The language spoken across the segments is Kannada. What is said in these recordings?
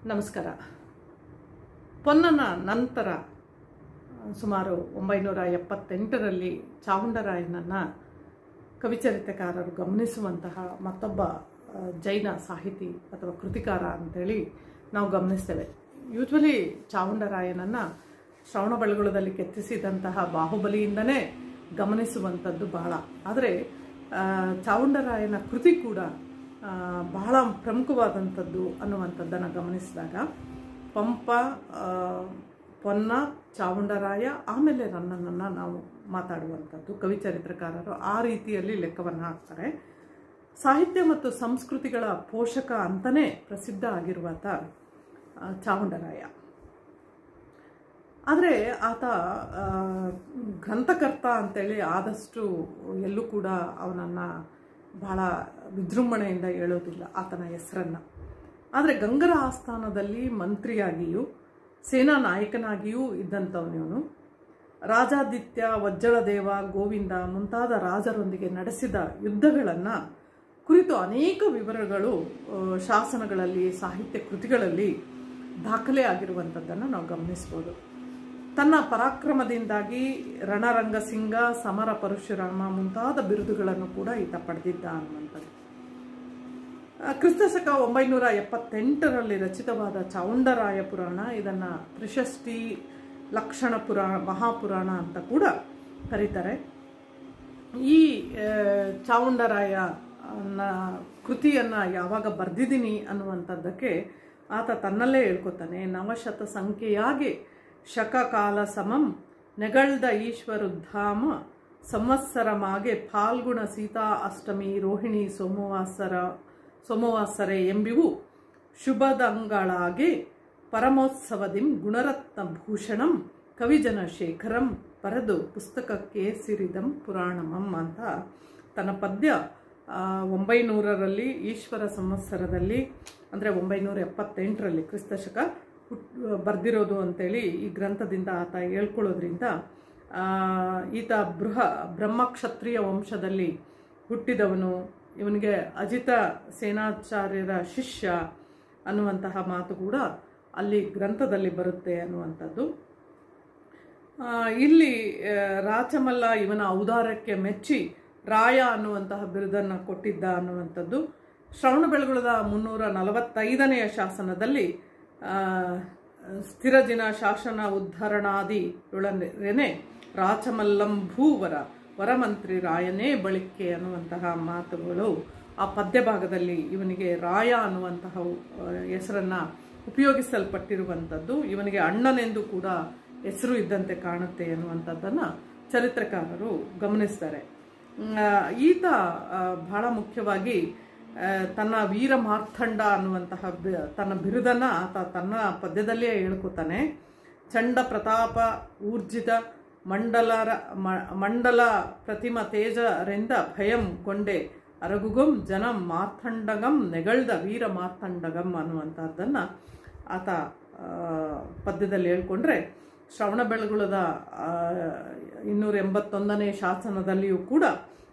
ನಮಸ್ಕಾರ ಪೊನ್ನನ ನಂತರ ಸುಮಾರು ಒಂಬೈನೂರ ಎಪ್ಪತ್ತೆಂಟರಲ್ಲಿ ಚಾವುಂಡರಾಯನನ್ನು ಕವಿಚರಿತೆಕಾರರು ಗಮನಿಸುವಂತಹ ಮತ್ತೊಬ್ಬ ಆ, ಜೈನ ಸಾಹಿತಿ ಅಥವಾ ಕೃತಿಕಾರ ಅಂತೇಳಿ ನಾವು ಗಮನಿಸ್ತೇವೆ ಯೂಶ್ವಲಿ ಚಾವುಂಡರಾಯನನ್ನು ಶ್ರವಣಬೆಳಗೊಳದಲ್ಲಿ ಕೆತ್ತಿಸಿದಂತಹ ಬಾಹುಬಲಿಯಿಂದನೇ ಗಮನಿಸುವಂಥದ್ದು ಬಹಳ ಆದರೆ ಆ, ಚಾವುಂಡರಾಯನ ಕೃತಿ ಕೂಡ ಆ, ಬಹಳ ಪ್ರಮುಖವಾದಂಥದ್ದು ಅನ್ನುವಂಥದ್ದನ್ನು ಗಮನಿಸಿದಾಗ ಪಂಪ ಆ, ಪೊನ್ನ ಚಾವುಂಡರಾಯ ಆಮೇಲೆ ರನ್ನನನ್ನು ನಾವು ಮಾತಾಡುವಂಥದ್ದು ಕವಿಚರಿತ್ರಕಾರರು ಆ ರೀತಿಯಲ್ಲಿ ಲೆಕ್ಕವನ್ನು ಹಾಕ್ತಾರೆ ಸಾಹಿತ್ಯ ಮತ್ತು ಸಂಸ್ಕೃತಿಗಳ ಪೋಷಕ ಅಂತಲೇ ಪ್ರಸಿದ್ಧ ಆಗಿರುವಾತ ಆ, ಚಾವುಂಡರಾಯ ಆದರೆ ಆತ ಆ, ಗ್ರಂಥಕರ್ತ ಅಂತೇಳಿ ಆದಷ್ಟು ಎಲ್ಲೂ ಕೂಡ ಅವನನ್ನು ಬಹಳ ವಿಜೃಂಭಣೆಯಿಂದ ಹೇಳೋದಿಲ್ಲ ಆತನ ಹೆಸರನ್ನು ಆದರೆ ಗಂಗರ ಆಸ್ಥಾನದಲ್ಲಿ ಮಂತ್ರಿಯಾಗಿಯೂ ಸೇನಾ ನಾಯಕನಾಗಿಯೂ ಇದ್ದಂಥವನು ರಾಜಾದಿತ್ಯ ವಜ್ಜಳದೇವ ಗೋವಿಂದ ಮುಂತಾದ ರಾಜರೊಂದಿಗೆ ನಡೆಸಿದ ಯುದ್ಧಗಳನ್ನು ಕುರಿತು ಅನೇಕ ವಿವರಗಳು ಆ, ಶಾಸನಗಳಲ್ಲಿ ಸಾಹಿತ್ಯ ಕೃತಿಗಳಲ್ಲಿ ದಾಖಲೆ ಆಗಿರುವಂಥದ್ದನ್ನು ನಾವು ಗಮನಿಸ್ಬೋದು ತನ್ನ ಪರಾಕ್ರಮದಿಂದಾಗಿ ರಣರಂಗಸಿಂಗ ಸಮರ ಪರಶುರಾಮ ಮುಂತಾದ ಬಿರುದುಗಳನ್ನು ಕೂಡ ಈತ ಪಡೆದಿದ್ದ ಅನ್ನುವಂಥದ್ದು ಆ, ಕ್ರಿಸ್ತಶಕ ಒಂಬೈನೂರ ಎಪ್ಪತ್ತೆಂಟರಲ್ಲಿ ರಚಿತವಾದ ಚಾವುಂಡರಾಯ ಪುರಾಣ ಇದನ್ನು ತ್ರಿಷಷ್ಟಿ ಲಕ್ಷಣ ಪುರಾಣ ಮಹಾಪುರಾಣ ಅಂತ ಕೂಡ ಕರೀತಾರೆ ಈ ಆ, ಚಾವುಂಡರಾಯ ನ ಕೃತಿಯನ್ನು ಯಾವಾಗ ಬರೆದಿದ್ದೀನಿ ಅನ್ನುವಂಥದ್ದಕ್ಕೆ ಆತ ತನ್ನಲ್ಲೇ ಹೇಳ್ಕೊತಾನೆ ನವಶತ ಸಂಖ್ಯೆಯಾಗಿ ಶಕಕಾಲ ಸಮಂ ನೆಗಳ್ದ ಈಶ್ವರುದ್ಧಾಮ ಸಂವತ್ಸರ ಮಾಗೆ ಫಾಲ್ಗುಣ ಸೀತಾ ಅಷ್ಟಮಿ ರೋಹಿಣಿ ಸೋಮವಾಸರ ಸೋಮವಾಸರೆ ಎಂಬಿವು ಶುಭದಂಗಳಾಗೆ ಪರಮೋತ್ಸವದಿಂ ಗುಣರತ್ನ ಭೂಷಣಂ ಕವಿಜನ ಶೇಖರಂ ಬರೆದು ಪುಸ್ತಕಕ್ಕೆ ಸಿರಿದಂ ಪುರಾಣಮಂ ಅಂತ ತನ್ನ ಪದ್ಯ ಆ, ಒಂಬೈನೂರರಲ್ಲಿ ಈಶ್ವರ ಸಂವತ್ಸರದಲ್ಲಿ ಅಂದರೆ ಒಂಬೈನೂರ ಎಪ್ಪತ್ತೆಂಟರಲ್ಲಿ ಕ್ರಿಸ್ತಶಕ ಹುಟ್ ಬರೆದಿರೋದು ಅಂತೇಳಿ ಈ ಗ್ರಂಥದಿಂದ ಆತ ಹೇಳ್ಕೊಳ್ಳೋದ್ರಿಂದ ಆ, ಈತ ಬೃಹ ಬ್ರಹ್ಮಕ್ಷತ್ರಿಯ ವಂಶದಲ್ಲಿ ಹುಟ್ಟಿದವನು ಇವನಿಗೆ ಅಜಿತ ಸೇನಾಚಾರ್ಯರ ಶಿಷ್ಯ ಅನ್ನುವಂತಹ ಮಾತು ಕೂಡ ಅಲ್ಲಿ ಗ್ರಂಥದಲ್ಲಿ ಬರುತ್ತೆ ಅನ್ನುವಂಥದ್ದು ಆ, ಇಲ್ಲಿ ಆ, ರಾಚಮಲ್ಲ ಇವನ ಔದಾರ್ಯಕ್ಕೆ ಮೆಚ್ಚಿ ರಾಯ ಅನ್ನುವಂತಹ ಬಿರುದನ್ನು ಕೊಟ್ಟಿದ್ದ ಅನ್ನುವಂಥದ್ದು ಶ್ರವಣಬೆಳಗೊಳದ ಮುನ್ನೂರ ನಲವತ್ತೈದನೆಯ ಶಾಸನದಲ್ಲಿ ಆ, ಸ್ಥಿರಜಿನ ಶಾಸನ ಉದ್ಧರಣಾದಿಯೊಳನೆ ರಾಚಮಲ್ಲಂ ಭೂವರ ವರಮಂತ್ರಿ ರಾಯನೇ ಬಳಿಕೆ ಅನ್ನುವಂತಹ ಮಾತುಗಳು ಆ ಪದ್ಯ ಭಾಗದಲ್ಲಿ ಇವನಿಗೆ ರಾಯ ಅನ್ನುವಂತಹ ಹೆಸರನ್ನು ಉಪಯೋಗಿಸಲ್ಪಟ್ಟಿರುವಂಥದ್ದು ಇವನಿಗೆ ಅಣ್ಣನೆಂದು ಕೂಡ ಹೆಸರು ಇದ್ದಂತೆ ಕಾಣುತ್ತೆ ಅನ್ನುವಂಥದ್ದನ್ನು ಚರಿತ್ರಕಾರರು ಗಮನಿಸ್ತಾರೆ ಮ್, ಆ, ಈತ ಆ, ಬಹಳ ಮುಖ್ಯವಾಗಿ ಆ, ತನ್ನ ವೀರ ಮಾರ್ಥಂಡ ಅನ್ನುವಂತಹ ಬಿ- ತನ್ನ ಬಿರುದನ್ನು ಆತ ತನ್ನ ಪದ್ಯದಲ್ಲಿಯೇ ಹೇಳ್ಕೊತಾನೆ ಚಂಡ ಪ್ರತಾಪ ಊರ್ಜಿತ ಮಂಡಲರ ಮ- ಮಂಡಲ ಪ್ರತಿಮ ತೇಜರಿಂದ ಭಯಂ ಗೊಂಡೆ ಅರಗುಗಂ ಜನಂ ಮಾರ್ಥಂಡಗಂ ನೆಗಳ್ದ ವೀರ ಮಾರ್ಥಂಡಗಂ ಅನ್ನುವಂಥದ್ದನ್ನು ಆತ ಆ, ಪದ್ಯದಲ್ಲಿ ಹೇಳ್ಕೊಂಡ್ರೆ ಶ್ರವಣಬೆಳಗೊಳದ ಆ, ಇನ್ನೂರ ಎಂಬತ್ತೊಂದನೇ ಶಾಸನದಲ್ಲಿಯೂ ಕೂಡ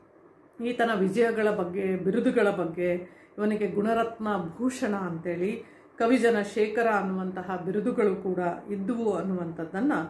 ಈತನ ವಿಜಯಗಳ ಬಗ್ಗೆ ಬಿರುದುಗಳ ಬಗ್ಗೆ ಇವನಿಗೆ ಗುಣರತ್ನ ಭೂಷಣ ಅಂತೇಳಿ ಕವಿಜನ ಶೇಖರ ಅನ್ನುವಂತಹ ಬಿರುದುಗಳು ಕೂಡ ಇದ್ದುವು ಅನ್ನುವಂಥದ್ದನ್ನು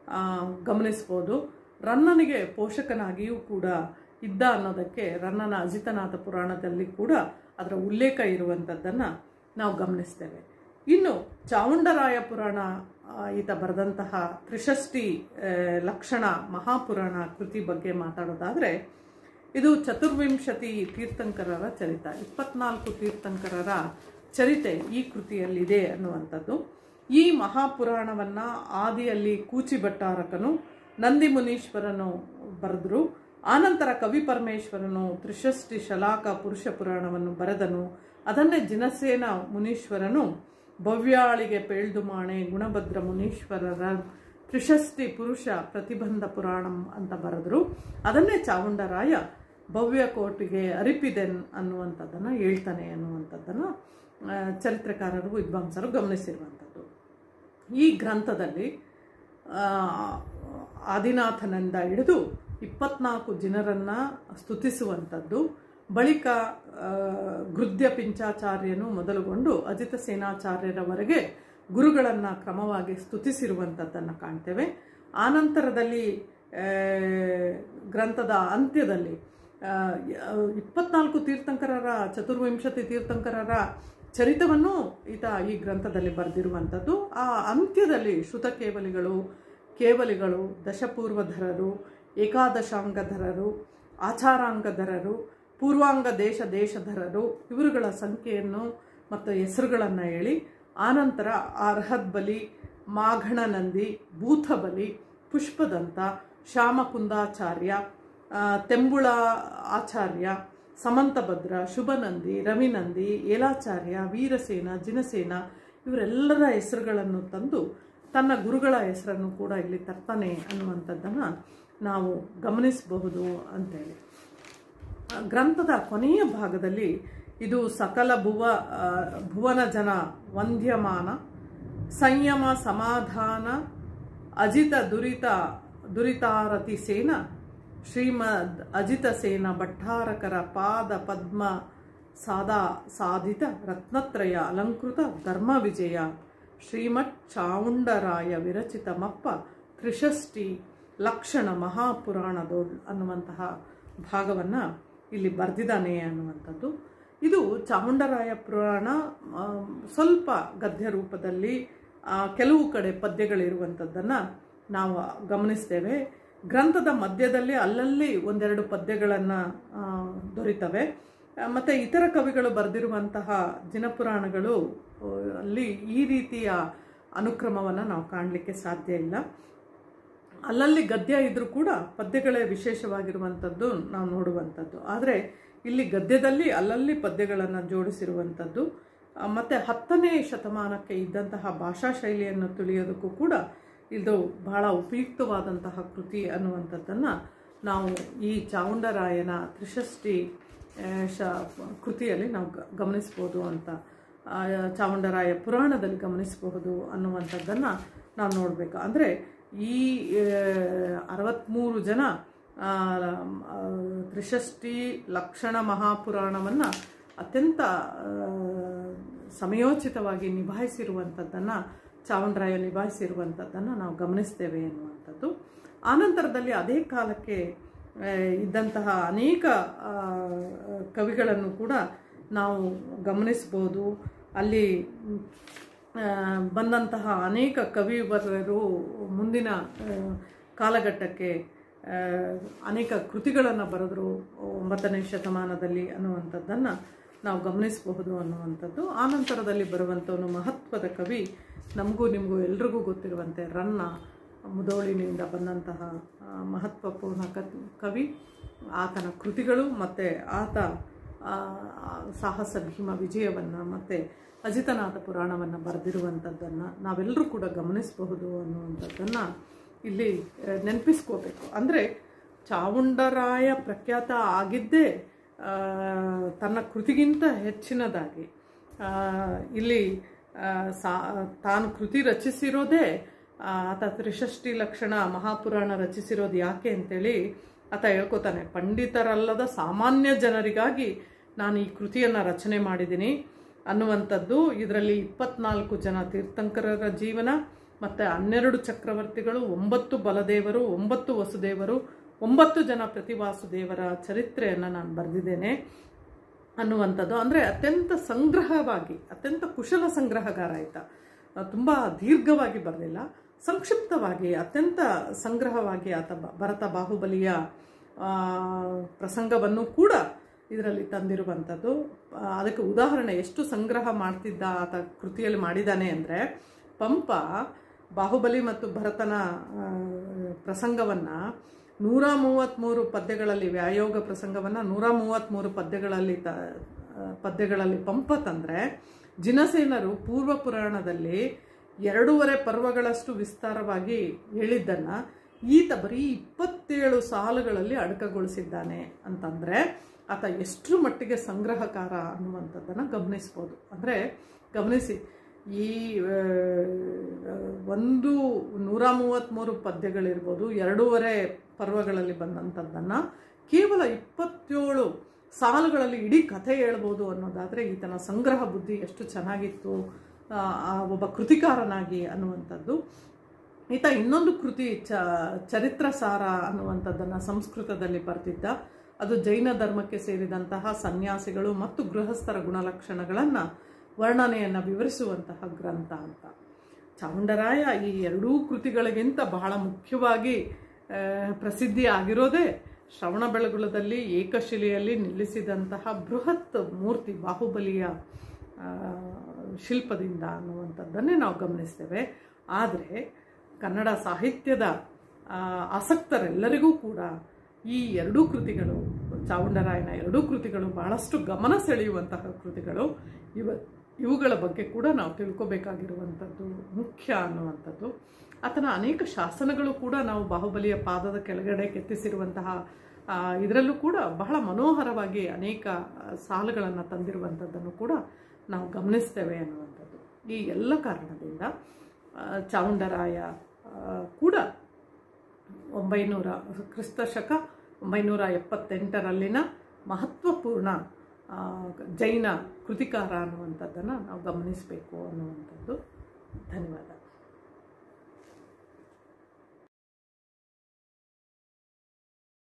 ಗಮನಿಸ್ಬೋದು ರನ್ನನಿಗೆ ಪೋಷಕನಾಗಿಯೂ ಕೂಡ ಇದ್ದ ಅನ್ನೋದಕ್ಕೆ ರನ್ನನ ಅಜಿತನಾಥ ಪುರಾಣದಲ್ಲಿ ಕೂಡ ಅದರ ಉಲ್ಲೇಖ ಇರುವಂಥದ್ದನ್ನು ನಾವು ಗಮನಿಸ್ತೇವೆ ಇನ್ನು ಚಾವುಂಡರಾಯ ಪುರಾಣ ಆ, ಈತ ಬರೆದಂತಹ ತ್ರಿಷಷ್ಟಿ ಆ, ಲಕ್ಷಣ ಮಹಾಪುರಾಣ ಕೃತಿ ಬಗ್ಗೆ ಮಾತಾಡೋದಾದರೆ ಇದು ಚತುರ್ವಿಂಶತಿ ತೀರ್ಥಂಕರರ ಚರಿತ ಇಪ್ಪತ್ನಾಲ್ಕು ತೀರ್ಥಂಕರರ ಚರಿತೆ ಈ ಕೃತಿಯಲ್ಲಿದೆ ಅನ್ನುವಂಥದ್ದು ಈ ಮಹಾಪುರಾಣವನ್ನು ಆದಿಯಲ್ಲಿ ಕೂಚಿ ಭಟ್ಟಾರಕನು ನಂದಿ ಮುನೀಶ್ವರನು ಬರೆದರು ಆನಂತರ ಕವಿ ಪರಮೇಶ್ವರನು ತ್ರಿಷಷ್ಟಿ ಶಲಾಕ ಪುರುಷ ಪುರಾಣವನ್ನು ಬರೆದನು ಅದನ್ನೇ ಜಿನಸೇನ ಮುನೀಶ್ವರನು ಭವ್ಯಾಳಿಗೆ ಪೇಳ್ದು ಮಾಣೆ ಗುಣಭದ್ರ ಮುನೀಶ್ವರರ ತ್ರಿಷಷ್ಟಿ ಪುರುಷ ಪ್ರತಿಬಂಧ ಪುರಾಣಂ ಅಂತ ಬರೆದ್ರು ಅದನ್ನೇ ಚಾವುಂಡರಾಯ ಭವ್ಯ ಕೋಟಿಗೆ ಅರಿಪಿದೆನ್ ಅನ್ನುವಂಥದ್ದನ್ನು ಹೇಳ್ತಾನೆ ಅನ್ನುವಂಥದ್ದನ್ನು ಆ, ಚರಿತ್ರಕಾರರು ವಿದ್ವಾಂಸರು ಗಮನಿಸಿರುವಂಥದ್ದು ಈ ಗ್ರಂಥದಲ್ಲಿ ಆ, ಆದಿನಾಥನಿಂದ ಹಿಡಿದು ಇಪ್ಪತ್ನಾಲ್ಕು ಜನರನ್ನು ಸ್ತುತಿಸುವಂಥದ್ದು ಬಳಿಕ ಆ, ಗೃದ್ಯ ಪಿಂಚಾಚಾರ್ಯನು ಮೊದಲುಗೊಂಡು ಅಜಿತ ಸೇನಾಚಾರ್ಯರವರೆಗೆ ಗುರುಗಳನ್ನು ಕ್ರಮವಾಗಿ ಸ್ತುತಿಸಿರುವಂಥದ್ದನ್ನು ಕಾಣ್ತೇವೆ ಆನಂತರದಲ್ಲಿ ಆ, ಗ್ರಂಥದ ಅಂತ್ಯದಲ್ಲಿ ಆ, ಇಪ್ಪತ್ನಾಲ್ಕು ತೀರ್ಥಂಕರರ ಚತುರ್ವಿಂಶತಿ ತೀರ್ಥಂಕರರ ಚರಿತವನ್ನು ಈತ ಈ ಗ್ರಂಥದಲ್ಲಿ ಬರೆದಿರುವಂಥದ್ದು ಆ ಅಂತ್ಯದಲ್ಲಿ ಶ್ರುತ ಕೇವಲಿಗಳು ಕೇವಲಿಗಳು ದಶಪೂರ್ವಧರರು ಏಕಾದಶಾಂಗಧರರು ಆಚಾರಾಂಗಧರರು ಪೂರ್ವಾಂಗ ದೇಶ ದೇಶಧರರು ಇವರುಗಳ ಸಂಖ್ಯೆಯನ್ನು ಮತ್ತು ಹೆಸರುಗಳನ್ನು ಹೇಳಿ ಆನಂತರ ಅರ್ಹದ್ಬಲಿ ಮಾಘಣನಂದಿ ಭೂತಬಲಿ ಪುಷ್ಪದಂತ ಶ್ಯಾಮಕುಂದಾಚಾರ್ಯ ಆ, ತೆಂಬುಳ ಆಚಾರ್ಯ ಸಮಂತಭದ್ರ ಶುಭನಂದಿ ರವಿನಂದಿ ಏಲಾಚಾರ್ಯ ವೀರಸೇನ ಜಿನಸೇನ ಇವರೆಲ್ಲರ ಹೆಸರುಗಳನ್ನು ತಂದು ತನ್ನ ಗುರುಗಳ ಹೆಸರನ್ನು ಕೂಡ ಇಲ್ಲಿ ತರ್ತಾನೆ ಅನ್ನುವಂಥದ್ದನ್ನು ನಾವು ಗಮನಿಸಬಹುದು ಅಂತೇಳಿ ಆ, ಗ್ರಂಥದ ಕೊನೆಯ ಭಾಗದಲ್ಲಿ ಇದು ಸಕಲ ಭುವ ಆ, ಭುವನ ಜನ ವಂದ್ಯಮಾನ ಸಂಯಮ ಸಮಾಧಾನ ಅಜಿತ ದುರಿತ ದುರಿತಾರತಿ ಸೇನ ಶ್ರೀಮದ್ ಅಜಿತ ಸೇನ ಭಟ್ಟಾರಕರ ಪಾದ ಪದ್ಮ ಸಾದಾ ಸಾಧಿತ ರತ್ನತ್ರಯ ಅಲಂಕೃತ ಧರ್ಮ ವಿಜಯ ಶ್ರೀಮತ್ ಚಾವುಂಡರಾಯ ವಿರಚಿತ ಮಪ್ಪ ತ್ರಿಷಷ್ಟಿ ಲಕ್ಷಣ ಮಹಾಪುರಾಣದೊಳ್ ಅನ್ನುವಂತಹ ಭಾಗವನ್ನು ಇಲ್ಲಿ ಬರೆದಿದ್ದಾನೆ ಅನ್ನುವಂಥದ್ದು ಇದು ಚಾಮುಂಡರಾಯ ಪುರಾಣ ಆ, ಸ್ವಲ್ಪ ಗದ್ಯ ರೂಪದಲ್ಲಿ ಆ, ಕೆಲವು ಕಡೆ ಪದ್ಯಗಳಿರುವಂಥದ್ದನ್ನು ನಾವು ಗಮನಿಸ್ತೇವೆ ಗ್ರಂಥದ ಮಧ್ಯದಲ್ಲಿ ಅಲ್ಲಲ್ಲಿ ಒಂದೆರಡು ಪದ್ಯಗಳನ್ನು ದೊರೀತವೆ ಆ, ಮತ್ತು ಇತರ ಕವಿಗಳು ಬರೆದಿರುವಂತಹ ಜಿನಪುರಾಣಗಳು ಆ, ಅಲ್ಲಿ ಈ ರೀತಿಯ ಅನುಕ್ರಮವನ್ನು ನಾವು ಕಾಣಲಿಕ್ಕೆ ಸಾಧ್ಯ ಇಲ್ಲ ಅಲ್ಲಲ್ಲಿ ಗದ್ಯ ಇದ್ರೂ ಕೂಡ ಪದ್ಯಗಳೇ ವಿಶೇಷವಾಗಿರುವಂಥದ್ದು ನಾವು ನೋಡುವಂಥದ್ದು ಆದರೆ ಇಲ್ಲಿ ಗದ್ಯದಲ್ಲಿ ಅಲ್ಲಲ್ಲಿ ಪದ್ಯಗಳನ್ನು ಜೋಡಿಸಿರುವಂಥದ್ದು ಆ, ಮತ್ತೆ ಹತ್ತನೇ ಶತಮಾನಕ್ಕೆ ಇದ್ದಂತಹ ಭಾಷಾ ಶೈಲಿಯನ್ನು ತಿಳಿಯೋದಕ್ಕೂ ಕೂಡ ಇದು ಬಹಳ ಉಪಯುಕ್ತವಾದಂತಹ ಕೃತಿ ಅನ್ನುವಂಥದ್ದನ್ನು ನಾವು ಈ ಚಾವುಂಡರಾಯನ ತ್ರಿಷಷ್ಟಿ ಆ, ಶ ಕೃತಿಯಲ್ಲಿ ನಾವು ಗ- ಗಮನಿಸ್ಬೋದು ಅಂತ ಆ, ಚಾಮುಂಡರಾಯ ಪುರಾಣದಲ್ಲಿ ಗಮನಿಸಬಹುದು ಅನ್ನುವಂಥದ್ದನ್ನು ನಾವು ನೋಡಬೇಕು ಅಂದರೆ ಈ ಅರವತ್ತ್ಮೂರು ಜನ ಆ, ಆ, ತ್ರಿಷಷ್ಟಿ ಲಕ್ಷಣ ಮಹಾಪುರಾಣವನ್ನು ಅತ್ಯಂತ ಆ, ಸಮಯೋಚಿತವಾಗಿ ನಿಭಾಯಿಸಿರುವಂಥದ್ದನ್ನು ಚಾಮುಂಡರಾಯ ನಿಭಾಯಿಸಿರುವಂಥದ್ದನ್ನು ನಾವು ಗಮನಿಸ್ತೇವೆ ಎನ್ನುವಂಥದ್ದು ಆನಂತರದಲ್ಲಿ ಅದೇ ಕಾಲಕ್ಕೆ ಆ, ಇದ್ದಂತಹ ಅನೇಕ ಆ, ಕವಿಗಳನ್ನು ಕೂಡ ನಾವು ಗಮನಿಸ್ಬೋದು ಅಲ್ಲಿ ಆ, ಬಂದಂತಹ ಅನೇಕ ಕವಿವರರು ಮುಂದಿನ ಆ, ಕಾಲಘಟ್ಟಕ್ಕೆ ಆ, ಅನೇಕ ಕೃತಿಗಳನ್ನು ಬರೆದರು ಒಂಬತ್ತನೇ ಶತಮಾನದಲ್ಲಿ ಅನ್ನುವಂಥದ್ದನ್ನು ನಾವು ಗಮನಿಸಬಹುದು ಅನ್ನುವಂಥದ್ದು ಆನಂತರದಲ್ಲಿ ಬರುವಂಥವನು ಮಹತ್ವದ ಕವಿ ನಮಗೂ ನಿಮಗೂ ಎಲ್ರಿಗೂ ಗೊತ್ತಿರುವಂತೆ ರನ್ನ ಮುದೋಳಿನಿಂದ ಬಂದಂತಹ ಆ, ಮಹತ್ವಪೂರ್ಣ ಕ ಕವಿ ಆತನ ಕೃತಿಗಳು ಮತ್ತು ಆತ ಆ, ಆ ಸಾಹಸ ಭೀಮ ವಿಜಯವನ್ನು ಮತ್ತು ಅಜಿತನಾಥ ಪುರಾಣವನ್ನು ಬರೆದಿರುವಂಥದ್ದನ್ನು ನಾವೆಲ್ಲರೂ ಕೂಡ ಗಮನಿಸಬಹುದು ಅನ್ನುವಂಥದ್ದನ್ನು ಇಲ್ಲಿ ಆ, ನೆನಪಿಸ್ಕೋಬೇಕು ಅಂದರೆ ಚಾವುಂಡರಾಯ ಪ್ರಖ್ಯಾತ ಆಗಿದ್ದೇ ಆ, ತನ್ನ ಕೃತಿಗಿಂತ ಹೆಚ್ಚಿನದಾಗಿ ಆ, ಇಲ್ಲಿ ಆ, ಸಾ ತಾನು ಕೃತಿ ರಚಿಸಿರೋದೇ ಆ, ಆತ ತ್ರಿಷಷ್ಟಿ ಲಕ್ಷಣ ಮಹಾಪುರಾಣ ರಚಿಸಿರೋದು ಯಾಕೆ ಅಂತೇಳಿ ಆತ ಹೇಳ್ಕೊತಾನೆ ಪಂಡಿತರಲ್ಲದ ಸಾಮಾನ್ಯ ಜನರಿಗಾಗಿ ನಾನು ಈ ಕೃತಿಯನ್ನು ರಚನೆ ಮಾಡಿದ್ದೀನಿ ಅನ್ನುವಂಥದ್ದು ಇದರಲ್ಲಿ ಇಪ್ಪತ್ನಾಲ್ಕು ಜನ ತೀರ್ಥಂಕರರ ಜೀವನ ಮತ್ತು ಹನ್ನೆರಡು ಚಕ್ರವರ್ತಿಗಳು ಒಂಬತ್ತು ಬಲದೇವರು ಒಂಬತ್ತು ವಸುದೇವರು ಒಂಬತ್ತು ಜನ ಪ್ರತಿವಾಸುದೇವರ ಚರಿತ್ರೆಯನ್ನು ನಾನು ಬರೆದಿದ್ದೇನೆ ಅನ್ನುವಂಥದ್ದು ಅಂದರೆ ಅತ್ಯಂತ ಸಂಗ್ರಹವಾಗಿ ಅತ್ಯಂತ ಕುಶಲ ಸಂಗ್ರಹಗಾರ ಆಯಿತ ತುಂಬ ದೀರ್ಘವಾಗಿ ಬರಲಿಲ್ಲ ಸಂಕ್ಷಿಪ್ತವಾಗಿ ಅತ್ಯಂತ ಸಂಗ್ರಹವಾಗಿ ಆತ ಬ- ಭರತ ಬಾಹುಬಲಿಯ ಆ, ಪ್ರಸಂಗವನ್ನು ಕೂಡ ಇದರಲ್ಲಿ ತಂದಿರುವಂಥದ್ದು ಆ, ಅದಕ್ಕೆ ಉದಾಹರಣೆ ಎಷ್ಟು ಸಂಗ್ರಹ ಮಾಡ್ತಿದ್ದ ಆತ ಕೃತಿಯಲ್ಲಿ ಮಾಡಿದ್ದಾನೆ ಅಂದರೆ ಪಂಪ ಬಾಹುಬಲಿ ಮತ್ತು ಭರತನ ಆ, ಪ್ರಸಂಗವನ್ನು ನೂರ ಮೂವತ್ತ್ಮೂರು ಪದ್ಯಗಳಲ್ಲಿ ವ್ಯಾಯೋಗ ಪ್ರಸಂಗವನ್ನು ನೂರ ಮೂವತ್ತ್ಮೂರು ಪದ್ಯಗಳಲ್ಲಿ ತ ಆ, ಪದ್ಯಗಳಲ್ಲಿ ಪಂಪ ತಂದರೆ ಜಿನಸೇನರು ಪೂರ್ವ ಪುರಾಣದಲ್ಲಿ ಎರಡೂವರೆ ಪರ್ವಗಳಷ್ಟು ವಿಸ್ತಾರವಾಗಿ ಹೇಳಿದ್ದನ್ನು ಈತ ಬರೀ ಇಪ್ಪತ್ತೇಳು ಸಾಲುಗಳಲ್ಲಿ ಅಡಕಗೊಳಿಸಿದ್ದಾನೆ ಅಂತಂದರೆ ಆತ ಎಷ್ಟರ ಮಟ್ಟಿಗೆ ಸಂಗ್ರಹಕಾರ ಅನ್ನುವಂಥದ್ದನ್ನು ಗಮನಿಸ್ಬೋದು ಅಂದರೆ ಗಮನಿಸಿ ಈ ಆ, ಒಂದು ನೂರ ಮೂವತ್ತ್ಮೂರು ಪದ್ಯಗಳಿರ್ಬೋದು ಎರಡೂವರೆ ಪರ್ವಗಳಲ್ಲಿ ಬಂದಂಥದ್ದನ್ನು ಕೇವಲ ಇಪ್ಪತ್ತೇಳು ಸಾಲುಗಳಲ್ಲಿ ಇಡೀ ಕಥೆ ಹೇಳ್ಬೋದು ಅನ್ನೋದಾದರೆ ಈತನ ಸಂಗ್ರಹ ಬುದ್ಧಿ ಎಷ್ಟು ಚೆನ್ನಾಗಿತ್ತು ಆ, ಆ ಒಬ್ಬ ಕೃತಿಕಾರನಾಗಿ ಅನ್ನುವಂಥದ್ದು ಈತ ಇನ್ನೊಂದು ಕೃತಿ ಚ ಚರಿತ್ರ ಸಾರ ಅನ್ನುವಂಥದ್ದನ್ನು ಸಂಸ್ಕೃತದಲ್ಲಿ ಬರೆದಿದ್ದ ಅದು ಜೈನ ಧರ್ಮಕ್ಕೆ ಸೇರಿದಂತಹ ಸನ್ಯಾಸಿಗಳು ಮತ್ತು ಗೃಹಸ್ಥರ ಗುಣಲಕ್ಷಣಗಳನ್ನು ವರ್ಣನೆಯನ್ನು ವಿವರಿಸುವಂತಹ ಗ್ರಂಥ ಅಂತ ಚಾಮುಂಡರಾಯ ಈ ಎರಡೂ ಕೃತಿಗಳಿಗಿಂತ ಬಹಳ ಮುಖ್ಯವಾಗಿ ಆ, ಪ್ರಸಿದ್ಧಿ ಆಗಿರೋದೇ ಶ್ರವಣ ಬೆಳಗುಳದಲ್ಲಿ ಏಕಶಿಲೆಯಲ್ಲಿ ನಿಲ್ಲಿಸಿದಂತಹ ಬೃಹತ್ ಮೂರ್ತಿ ಬಾಹುಬಲಿಯ ಆ, ಶಿಲ್ಪದಿಂದ ಅನ್ನುವಂಥದ್ದನ್ನೇ ನಾವು ಗಮನಿಸ್ತೇವೆ ಆದರೆ ಕನ್ನಡ ಸಾಹಿತ್ಯದ ಆ, ಆಸಕ್ತರೆಲ್ಲರಿಗೂ ಕೂಡ ಈ ಎರಡೂ ಕೃತಿಗಳು ಚಾವುಂಡರಾಯನ ಎರಡೂ ಕೃತಿಗಳು ಬಹಳಷ್ಟು ಗಮನ ಸೆಳೆಯುವಂತಹ ಕೃತಿಗಳು ಇವ ಇವುಗಳ ಬಗ್ಗೆ ಕೂಡ ನಾವು ತಿಳ್ಕೊಬೇಕಾಗಿರುವಂಥದ್ದು ಮುಖ್ಯ ಅನ್ನುವಂಥದ್ದು ಆತನ ಅನೇಕ ಶಾಸನಗಳು ಕೂಡ ನಾವು ಬಾಹುಬಲಿಯ ಪಾದದ ಕೆಳಗಡೆ ಕೆತ್ತಿಸಿರುವಂತಹ ಆ, ಇದರಲ್ಲೂ ಕೂಡ ಬಹಳ ಮನೋಹರವಾಗಿ ಅನೇಕ ಸಾಲುಗಳನ್ನು ತಂದಿರುವಂಥದ್ದನ್ನು ಕೂಡ ನಾವು ಗಮನಿಸ್ತೇವೆ ಅನ್ನುವಂಥದ್ದು ಈ ಎಲ್ಲ ಕಾರಣದಿಂದ ಆ, ಚಾವುಂಡರಾಯ ಆ, ಕೂಡ ಒಂಬೈನೂರ ಕ್ರಿಸ್ತ ಶಕ ಒಂಬೈನೂರ ಎಪ್ಪತ್ತೆಂಟರಲ್ಲಿನ ಮಹತ್ವಪೂರ್ಣ ಆ, ಜೈನ ಕೃತಿಕಾರ ಅನ್ನುವಂಥದ್ದನ್ನು ನಾವು ಗಮನಿಸಬೇಕು ಅನ್ನುವಂಥದ್ದು ಧನ್ಯವಾದ